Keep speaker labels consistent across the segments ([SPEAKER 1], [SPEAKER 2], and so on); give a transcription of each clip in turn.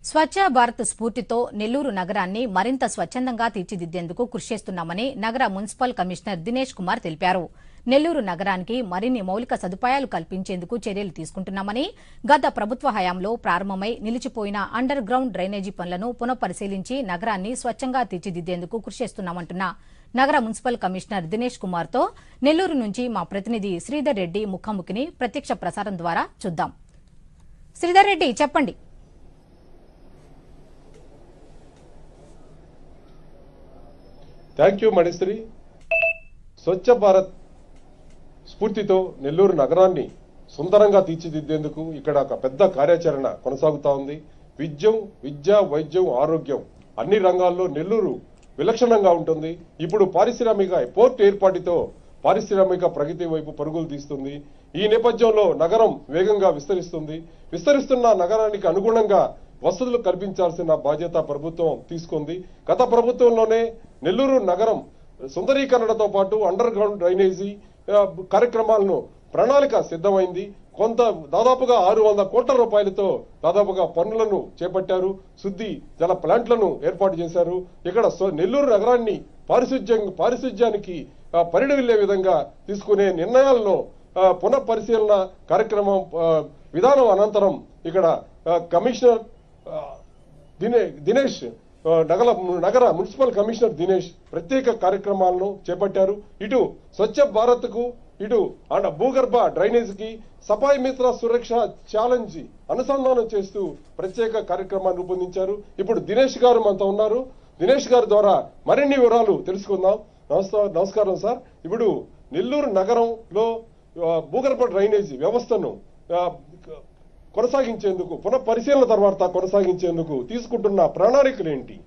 [SPEAKER 1] స్వచ్ఛ భారత్ స్ఫూర్తితో నెల్లూరు నగరాన్ని మరింత స్వచ్ఛందంగా తీర్చిదిద్దేందుకు కృషి చేస్తున్నామని నగర మున్సిపల్ కమిషనర్ దినేష్ కుమార్ తెలిపారు నెల్లూరు నగరానికి మరిన్ని మౌలిక సదుపాయాలు కల్పించేందుకు చర్యలు తీసుకుంటున్నామని గత ప్రభుత్వ హయాంలో ప్రారంభమై నిలిచిపోయిన అండర్ గ్రౌండ్ డ్రైనేజీ పనులను పునఃపరిశీలించి నగరాన్ని స్వచ్ఛంగా తీర్చిదిద్దేందుకు కృషి చేస్తున్నామంటున్న నగర మున్సిపల్ కమిషనర్ దినేష్ కుమార్తో నెల్లూరు నుంచి మా ప్రతినిధి శ్రీధర్ రెడ్డి ముఖాముఖిని ప్రత్యక్ష ప్రసారం ద్వారా చూద్దాం శ్రీధర్ రెడ్డి చెప్పండి
[SPEAKER 2] థ్యాంక్ యూ మణిశ్రీ స్వచ్ఛ భారత్ స్ఫూర్తితో నెల్లూరు నగరాన్ని సుందరంగా తీర్చిదిద్దేందుకు ఇక్కడ ఒక పెద్ద కార్యాచరణ కొనసాగుతా ఉంది విద్యం విద్య వైద్యం ఆరోగ్యం అన్ని రంగాల్లో నెల్లూరు విలక్షణంగా ఉంటుంది ఇప్పుడు పారిశ్రామిక పోర్ట్ ఏర్పాటుతో పారిశ్రామిక ప్రగతి వైపు పరుగులు తీస్తుంది ఈ నేపథ్యంలో నగరం వేగంగా విస్తరిస్తుంది విస్తరిస్తున్న నగరానికి అనుగుణంగా వసతులు కల్పించాల్సిన బాధ్యత ప్రభుత్వం తీసుకుంది గత ప్రభుత్వంలోనే నెల్లూరు నగరం సుందరీకరణతో పాటు అండర్ గ్రౌండ్ డ్రైనేజీ ఆ, కార్యక్రమాలను ప్రణాళిక సిద్ధమైంది కొంత దాదాపుగా ఆరు వంద కోట్ల రూపాయలతో దాదాపుగా పనులను చేపట్టారు శుద్ధి జల ప్లాంట్లను ఏర్పాటు చేశారు ఇక్కడ స్వ- నెల్లూరు నగరాన్ని పారిశుధ్యం పారిశుధ్యానికి ఆ, పరిణమిల్లే విధంగా తీసుకునే నిర్ణయాలను ఆ, పునఃపరిశీలన కార్యక్రమం ఆ, విధానం అనంతరం ఇక్కడ ఆ, కమిషనర్ ఆ, దినే దినేష్ ఆ, నగర నగర మున్సిపల్ కమిషనర్ దినేష్ ప్రత్యేక కార్యక్రమాలను చేపట్టారు ఇటు స్వచ్ఛ భారత్ కు ఇటు అండ్ భూగర్భ డ్రైనేజ్ కి సఫాయి మిత్ర సురక్ష ఛాలెంజ్ అనుసంధానం చేస్తూ ప్రత్యేక కార్యక్రమాన్ని రూపొందించారు ఇప్పుడు దినేష్ గారు మనతో ఉన్నారు దినేష్ గారి ద్వారా మరిన్ని వివరాలు తెలుసుకుందాం నమస్కారం నమస్కారం సార్ ఇప్పుడు నెల్లూరు నగరంలో ఆ, భూగర్భ డ్రైనేజీ వ్యవస్థను ఆ, కొనసాగించేందుకు పునఃపరిశీలన తర్వాత కొనసాగించేందుకు తీసుకుంటున్న ప్రణాళికలు ఏంటి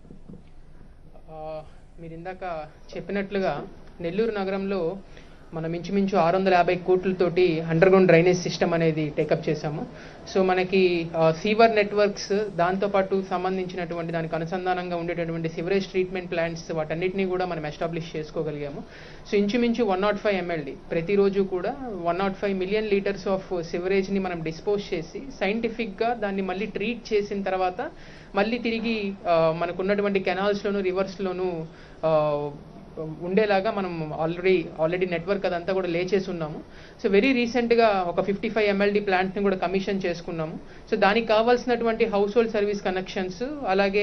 [SPEAKER 3] ఆ, మీరు ఇందాక చెప్పినట్లుగా నెల్లూరు నగరంలో మనం ఇంచుమించు ఆరు వందల యాభై కోట్లతోటి అండర్ గ్రౌండ్ డ్రైనేజ్ సిస్టమ్ అనేది టేకప్ చేశాము సో మనకి సీవర్ నెట్వర్క్స్ దాంతోపాటు సంబంధించినటువంటి దానికి అనుసంధానంగా ఉండేటటువంటి సివరేజ్ ట్రీట్మెంట్ ప్లాంట్స్ వాటన్నిటిని కూడా మనం ఎస్టాబ్లిష్ చేసుకోగలిగాము సో ఇంచుమించు వన్ నాట్ ఫైవ్ ఎంఎల్డి ప్రతిరోజు కూడా one not five million litres of సివరేజ్ని మనం డిస్పోజ్ చేసి సైంటిఫిక్గా దాన్ని మళ్ళీ ట్రీట్ చేసిన తర్వాత మళ్ళీ తిరిగి ఆ, మనకు ఉన్నటువంటి కెనాల్స్లోను రివర్స్లోను ఉండేలాగా మనం ఆల్రెడీ ఆల్రెడీ నెట్వర్క్ అదంతా కూడా లేచేసి ఉన్నాము సో వెరీ రీసెంట్గా ఒక ఫిఫ్టీ ఫైవ్ ఎంఎల్డి ప్లాంట్ని కూడా కమిషన్ చేసుకున్నాము సో దానికి కావాల్సినటువంటి హౌస్ హోల్డ్ సర్వీస్ కనెక్షన్స్ అలాగే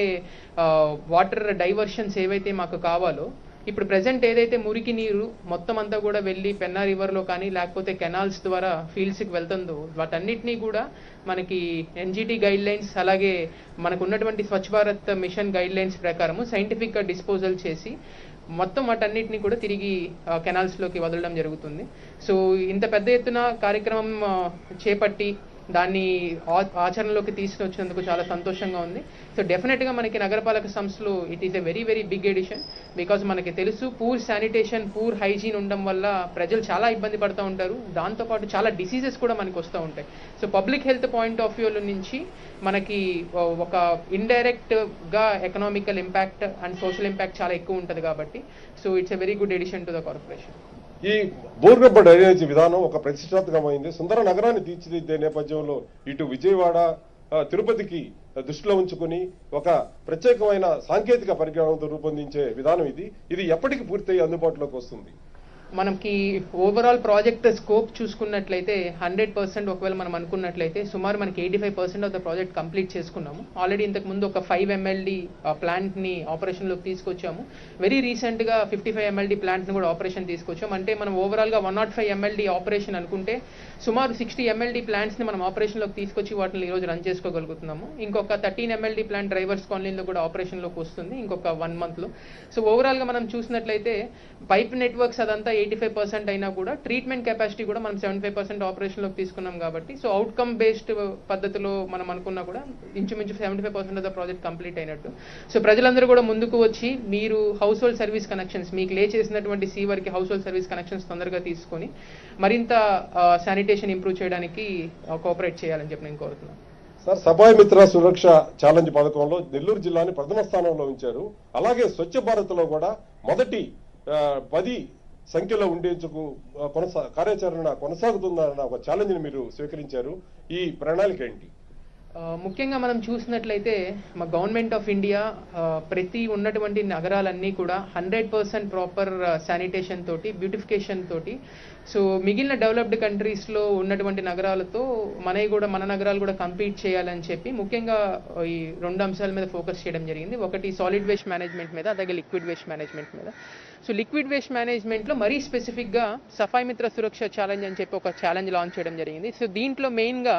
[SPEAKER 3] వాటర్ డైవర్షన్స్ ఏవైతే మాకు కావాలో ఇప్పుడు ప్రజెంట్ ఏదైతే మురికి నీరు మొత్తం అంతా కూడా వెళ్ళి పెన్నా రివర్లో కానీ లేకపోతే కెనాల్స్ ద్వారా ఫీల్డ్స్కి వెళ్తుందో వాటన్నిటినీ కూడా మనకి ఎన్జిటి గైడ్ లైన్స్ అలాగే మనకు ఉన్నటువంటి Swachh Bharat mission guidelines ప్రకారము సైంటిఫిక్గా డిస్పోజల్ చేసి మొత్తం వాటన్నిటిని కూడా తిరిగి ఆ, కెనాల్స్లోకి వదలడం జరుగుతుంది సో ఇంత పెద్ద ఎత్తున కార్యక్రమం ఆ, చేపట్టి దాన్ని ఆ- ఆచరణలోకి తీసుకొచ్చినందుకు చాలా సంతోషంగా ఉంది సో డెఫినెట్గా మనకి నగరపాలక సంస్థలు it is a very very big addition because మనకి తెలుసు పూర్ శానిటేషన్ పూర్ హైజీన్ ఉండడం వల్ల ప్రజలు చాలా ఇబ్బంది పడుతూ ఉంటారు దాంతోపాటు చాలా డిసీజెస్ కూడా మనకి వస్తూ ఉంటాయి so public health point of వ్యూలో నుంచి మనకి ఆ, ఒక ఇండైరెక్ట్గా economical impact and social impact చాలా ఎక్కువ ఉంటుంది కాబట్టి so it's a very good addition to the corporation
[SPEAKER 2] ఈ భూగర్భ డ్రైనేజీ విధానం ఒక ప్రతిష్టాత్మకమైంది సుందర నగరాన్ని తీర్చిదిద్దే నేపథ్యంలో ఇటు విజయవాడ ఆ, తిరుపతికి దృష్టిలో ఉంచుకుని ఒక ప్రత్యేకమైన సాంకేతిక పరిజ్ఞానంతో రూపొందించే విధానం ఇది ఇది ఎప్పటికి పూర్తయి అందుబాటులోకి వస్తుంది
[SPEAKER 3] మనకి ఓవరాల్ ప్రాజెక్ట్ స్కోప్ చూసుకున్నట్లయితే హండ్రెడ్ పర్సెంట్ ఒకవేళ మనం అనుకున్నట్లయితే సుమారు మనకి eighty five percent of the project complete చేసుకున్నాము ఆల్రెడీ ఇంతకు ముందు ఒక ఫైవ్ ఎంఎల్డి ప్లాంట్ని ఆపరేషన్లోకి తీసుకొచ్చాము వెరీ రీసెంట్గా ఫిఫ్టీ ఫైవ్ ఎంఎల్డి ప్లాంట్ని కూడా ఆపరేషన్ తీసుకొచ్చాము అంటే మనం ఓవరాల్గా one not five MLD operation అనుకుంటే సుమారు సిక్స్టీ ఎంఎల్డి ప్లాంట్స్ని మనం ఆపరేషన్లోకి తీసుకొచ్చి వాటిని ఈరోజు రన్ చేసుకోగలుగుతున్నాము ఇంకొక థర్టీన్ ఎంఎల్డి ప్లాంట్ డ్రైవర్స్ కాలనీలో కూడా ఆపరేషన్లోకి వస్తుంది ఇంకొక వన్ మంత్లో సో ఓవరాల్గా మనం చూసినట్లయితే పైప్ నెట్వర్క్స్ అదంతా ఎయిటీ ఫైవ్ పర్సెంట్ అయినా కూడా ట్రీట్మెంట్ కెపాసిటీ కూడా మనం సెవెంటీ ఫైవ్ పర్సెంట్ ఆపరేషన్లోకి తీసుకున్నాం కాబట్టి సో అవుట్కమ్ బేస్డ్ పద్ధతిలో మనం అనుకున్నా కూడా ఇంచుమించు seventy five percent of the project complete అయినట్టు సో ప్రజలందరూ కూడా ముందుకు వచ్చి మీరు హౌస్ హోల్డ్ సర్వీస్ కనెక్షన్స్ మీకు లే చేసినటువంటి సీవర్కి హౌస్ హోల్డ్ సర్వీస్ కనెక్షన్స్ తొందరగా తీసుకొని మరింత శానిటేషన్ ఇంప్రూవ్ చేయడానికి కోఆపరేట్ చేయాలని చెప్పి నేను కోరుతున్నాను
[SPEAKER 2] సార్ సఫాయి మిత్ర సురక్ష ఛాలెంజ్ పథకంలో నెల్లూరు జిల్లాని ప్రథమ స్థానంలో ఉంచారు అలాగే స్వచ్ఛ భారత్ లో కూడా మొదటి ఆ, పది సంఖ్యలో ఉండేందుకు ఆ, కొనసా కార్యాచరణ కొనసాగుతుందన్న ఒక ఛాలెంజ్ ని మీరు స్వీకరించారు ఈ ప్రణాళిక ఏంటి
[SPEAKER 3] ఆ, ముఖ్యంగా మనం చూసినట్లయితే మా గవర్నమెంట్ ఆఫ్ ఇండియా ఆ, ప్రతి ఉన్నటువంటి నగరాలన్నీ కూడా హండ్రెడ్ పర్సెంట్ ప్రాపర్ శానిటేషన్ తోటి బ్యూటిఫికేషన్ తోటి సో మిగిలిన డెవలప్డ్ కంట్రీస్లో ఉన్నటువంటి నగరాలతో మనవి కూడా మన నగరాలు కూడా కంపీట్ చేయాలని చెప్పి ముఖ్యంగా ఈ రెండు అంశాల మీద ఫోకస్ చేయడం జరిగింది ఒకటి సాలిడ్ వేస్ట్ మేనేజ్మెంట్ మీద అలాగే లిక్విడ్ వేస్ట్ మేనేజ్మెంట్ మీద సో లిక్విడ్ వేస్ట్ మేనేజ్మెంట్లో మరీ స్పెసిఫిక్గా సఫాయి మిత్ర సురక్ష ఛాలెంజ్ అని చెప్పి ఒక ఛాలెంజ్ లాంచ్ చేయడం జరిగింది సో దీంట్లో మెయిన్గా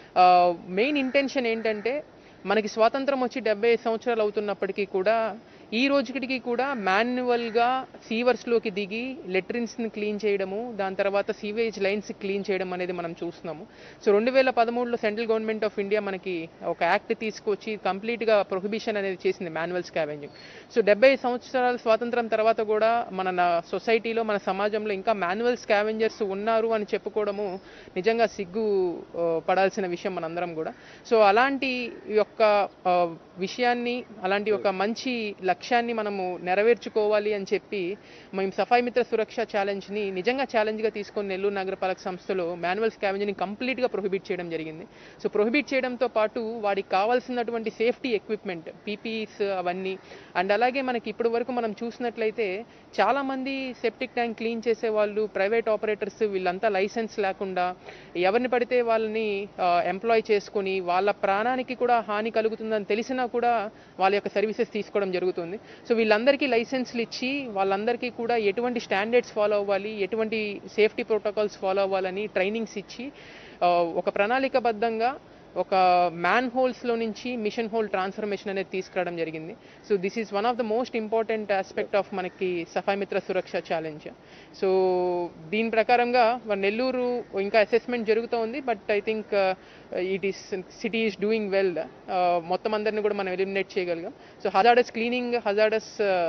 [SPEAKER 3] మెయిన్ ఇంటెన్షన్ ఏంటంటే మనకి స్వాతంత్రం వచ్చి డెబ్బై సంవత్సరాలు అవుతున్నప్పటికీ కూడా ఈ రోజుకి కూడా మాన్యువల్గా సీవర్స్లోకి దిగి లెట్రిన్స్ని క్లీన్ చేయడము దాని తర్వాత సీవేజ్ లైన్స్ క్లీన్ చేయడం అనేది మనం చూస్తున్నాము సో రెండు వేల పదమూడులో సెంట్రల్ గవర్నమెంట్ ఆఫ్ ఇండియా మనకి ఒక యాక్ట్ తీసుకొచ్చి కంప్లీట్గా ప్రొహిబిషన్ అనేది చేసింది మాన్యువల్ స్కావెంజింగ్ సో డెబ్బై సంవత్సరాల స్వాతంత్రం తర్వాత కూడా మన నా సొసైటీలో మన సమాజంలో ఇంకా మాన్యువల్ స్కావెంజర్స్ ఉన్నారు అని చెప్పుకోవడము నిజంగా సిగ్గు ఆ, పడాల్సిన విషయం మనందరం కూడా సో అలాంటి యొక్క ఆ, విషయాన్ని అలాంటి ఒక మంచి లక్ష్యాన్ని మనము నెరవేర్చుకోవాలి అని చెప్పి మేము సఫాయి మిత్ర సురక్ష ఛాలెంజ్ని నిజంగా ఛాలెంజ్గా తీసుకొని నెల్లూరు నగరపాలక సంస్థలో మాన్యువల్ స్కావెంజ్ని కంప్లీట్గా ప్రొహిబిట్ చేయడం జరిగింది సో ప్రొహిబిట్ చేయడంతో పాటు వాడికి కావాల్సినటువంటి సేఫ్టీ ఎక్విప్మెంట్ పీపీఈస్ అవన్నీ అండ్ అలాగే మనకి ఇప్పటి వరకు మనం చూసినట్లయితే చాలామంది సెప్టిక్ ట్యాంక్ క్లీన్ చేసే వాళ్ళు ప్రైవేట్ ఆపరేటర్స్ వీళ్ళంతా లైసెన్స్ లేకుండా ఎవరిని పడితే వాళ్ళని ఎంప్లాయ్ చేసుకొని వాళ్ళ ప్రాణానికి కూడా హాని కలుగుతుందని తెలిసినా కూడా వాళ్ళ యొక్క సర్వీసెస్ తీసుకోవడం జరుగుతుంది సో వీళ్ళందరికీ లైసెన్స్లు ఇచ్చి వాళ్ళందరికీ కూడా ఎటువంటి స్టాండర్డ్స్ ఫాలో అవ్వాలి ఎటువంటి సేఫ్టీ ప్రోటోకాల్స్ ఫాలో అవ్వాలని ట్రైనింగ్స్ ఇచ్చి ఆ, ఒక ప్రణాళికబద్ధంగా ఒక మ్యాన్ హోల్స్లో నుంచి మిషన్ హోల్ ట్రాన్స్ఫర్మేషన్ అనేది తీసుకురావడం జరిగింది so this is one of the most important aspect of మనకి సఫాయి మిత్ర సురక్ష ఛాలెంజ్ సో దీని ప్రకారంగా మన నెల్లూరు ఇంకా అసెస్మెంట్ జరుగుతూ ఉంది but I think it is city is doing well మొత్తం అందరిని కూడా మనం ఎలిమినేట్ చేయగలిగాం so hazardous cleaning hazardous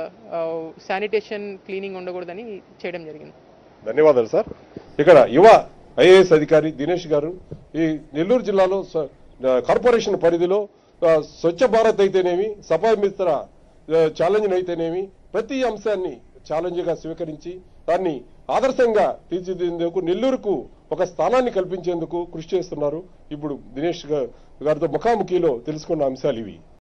[SPEAKER 3] sanitation cleaning ఉండకూడదని చేయడం జరిగింది
[SPEAKER 2] ధన్యవాదాలు సార్ ఇక్కడ యువ ఐఏఎస్ అధికారి దినేష్ గారు ఈ నెల్లూరు జిల్లాలో స- ఆ, కార్పొరేషన్ పరిధిలో ఆ, స్వచ్ఛ భారత్ అయితేనేమి సఫాయి మిత్ర ఛాలెంజ్ అయితేనేమి ప్రతి అంశాన్ని ఛాలెంజ్ గా స్వీకరించి దాన్ని ఆదర్శంగా తీర్చిదిద్దేందుకు నెల్లూరుకు ఒక స్థానాన్ని కల్పించేందుకు కృషి చేస్తున్నారు ఇప్పుడు దినేష్ గా- గారితో ముఖాముఖిలో తెలుసుకున్న అంశాలు ఇవి